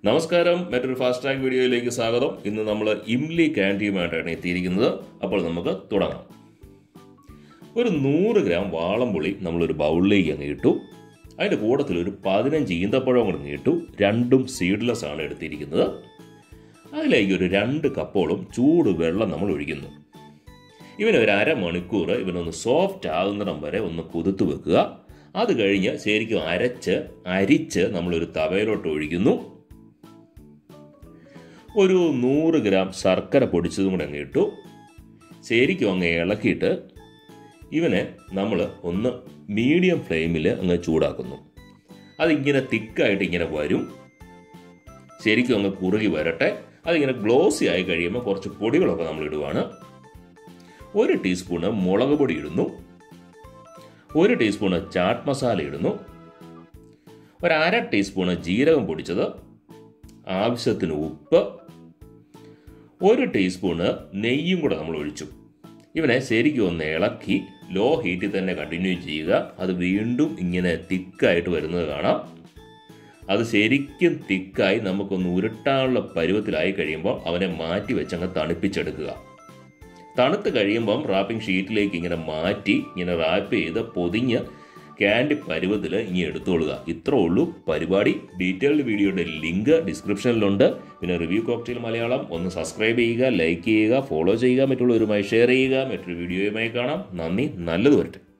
നമസ്കാരം മറ്റൊരു fast track വീഡിയോയിലേക്ക് സ്വാഗതം ഇന്ന് നമ്മൾ ഇംലി ക്യാൻഡിയുമായിട്ടാണ് എത്തിയിരിക്കുന്നത് അപ്പോൾ നമുക്ക് തുടങ്ങാം ഒരു നൂറ് ഗ്രാം വാളംപുളി നമ്മളൊരു ബൗളിലേക്ക് അങ്ങ് ഇട്ടു അതിൻ്റെ കൂട്ടത്തിൽ ഒരു പതിനഞ്ച് ഈന്തപ്പഴം കൂടെ അങ്ങ് ഇട്ടു രണ്ടും സീഡ്ലെസ് ആണ് എടുത്തിരിക്കുന്നത് അതിലേക്ക് ഒരു രണ്ട് കപ്പോളം ചൂട് വെള്ളം നമ്മൾ ഒഴിക്കുന്നു ഇവന് ഒരു അരമണിക്കൂർ ഇവനൊന്ന് സോഫ്റ്റ് ആകുന്നിടം വരെ ഒന്ന് കുതിർത്ത് വെക്കുക അത് കഴിഞ്ഞ് ശരിക്കും അരച്ച് അരിച്ച് നമ്മളൊരു തവയിലോട്ട് ഒഴിക്കുന്നു ഒരു നൂറ് ഗ്രാം ശർക്കര പൊടിച്ചതും കൂടെ അങ്ങ് ഇട്ടു ശരിക്കും അങ്ങ് ഇളക്കിയിട്ട് ഇവനെ നമ്മൾ ഒന്ന് മീഡിയം ഫ്ലെയിമിൽ അങ്ങ് ചൂടാക്കുന്നു അതിങ്ങനെ തിക്കായിട്ട് ഇങ്ങനെ വരും ശരിക്കും അങ്ങ് കുറുകി വരട്ടെ അതിങ്ങനെ ഗ്ലോസി ആയി കഴിയുമ്പോൾ കുറച്ച് പൊടികളൊക്കെ നമ്മൾ ഇടുവാണ് ഒരു ടീസ്പൂണ് മുളക് പൊടി ഇടുന്നു ഒരു ടീസ്പൂണ് ചാട്ട് മസാല ഇടുന്നു ഒരു അര ടീസ്പൂണ് ജീരകം പൊടിച്ചത് ആവശ്യത്തിന് ഉപ്പ് ഒരു ടീസ്പൂണ് നെയ്യും കൂടെ നമ്മൾ ഒഴിച്ചു ഇവനെ ശരിക്കും ഒന്ന് ഇളക്കി ലോ ഹീറ്റിൽ തന്നെ കണ്ടിന്യൂ ചെയ്യുക അത് വീണ്ടും ഇങ്ങനെ തിക്കായിട്ട് വരുന്നത് കാണാം അത് ശരിക്കും തിക്കായി നമുക്കൊന്ന് ഉരുട്ടാനുള്ള പരുവത്തിലായി കഴിയുമ്പോൾ അവനെ മാറ്റി വെച്ചങ്ങ് തണുപ്പിച്ചെടുക്കുക തണുത്ത് കഴിയുമ്പം റാപ്പിംഗ് ഷീറ്റിലേക്ക് ഇങ്ങനെ മാറ്റി ഇങ്ങനെ റാപ്പ് ചെയ്ത് പൊതിഞ്ഞ് ക്യാൻഡി പരുവത്തിൽ ഇനി എടുത്തോളുക ഇത്രേ ഉള്ളൂ പരിപാടി ഡീറ്റെയിൽഡ് വീഡിയോയുടെ ലിങ്ക് ഡിസ്ക്രിപ്ഷനിലുണ്ട് പിന്നെ റിവ്യൂ കോക്ടെയിൽ മലയാളം ഒന്ന് സബ്സ്ക്രൈബ് ചെയ്യുക ലൈക്ക് ചെയ്യുക ഫോളോ ചെയ്യുക മറ്റുള്ളവരുമായി ഷെയർ ചെയ്യുക മറ്റൊരു വീഡിയോയുമായി കാണാം നന്ദി നല്ലത് വരട്ടെ